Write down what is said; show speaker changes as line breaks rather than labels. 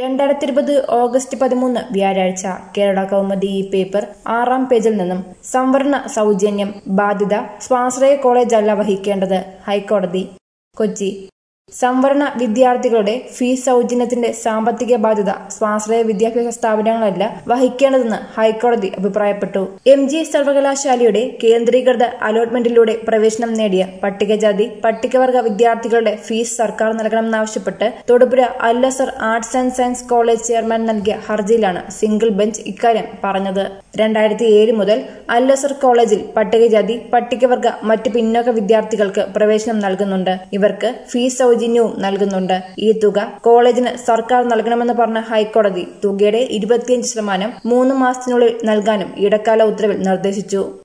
രണ്ടായിരത്തി ഇരുപത് ഓഗസ്റ്റ് പതിമൂന്ന് വ്യാഴാഴ്ച കേരള കൗമുദി ഈ പേപ്പർ ആറാം പേജിൽ നിന്നും സംവരണ സൗജന്യം ബാധ്യത സ്വാശ്രയ കോളേജ് അല്ല വഹിക്കേണ്ടത് ഹൈക്കോടതി കൊച്ചി സംവരണ വിദ്യാർത്ഥികളുടെ ഫീസ് സൗജന്യത്തിന്റെ സാമ്പത്തിക ബാധ്യത സ്വാശ്രയ വിദ്യാഭ്യാസ സ്ഥാപനങ്ങളല്ല വഹിക്കേണ്ടതെന്ന് ഹൈക്കോടതി അഭിപ്രായപ്പെട്ടു എം ജി സർവകലാശാലയുടെ കേന്ദ്രീകൃത അലോട്ട്മെന്റിലൂടെ പ്രവേശനം നേടിയ പട്ടികജാതി പട്ടികവർഗ വിദ്യാർത്ഥികളുടെ ഫീസ് സർക്കാർ നൽകണമെന്നാവശ്യപ്പെട്ട് Thodupuzha Al Azhar arts and science college chairman നൽകിയ ഹർജിയിലാണ് സിംഗിൾ ബെഞ്ച് ഇക്കാര്യം പറഞ്ഞത് രണ്ടായിരത്തി ഏഴ് മുതൽ അല്ലസർ കോളേജിൽ പട്ടികജാതി പട്ടികവർഗ മറ്റ് പിന്നോക്ക വിദ്യാർത്ഥികൾക്ക് പ്രവേശനം നൽകുന്നുണ്ട് ഇവർക്ക് ഫീസ് സൗജന്യവും നൽകുന്നുണ്ട് ഈ തുക കോളേജിന് സർക്കാർ നൽകണമെന്ന് പറഞ്ഞ ഹൈക്കോടതി തുകയുടെ ഇരുപത്തിയഞ്ച് ശതമാനം മൂന്ന് മാസത്തിനുള്ളിൽ നൽകാനും ഇടക്കാല ഉത്തരവിൽ നിർദ്ദേശിച്ചു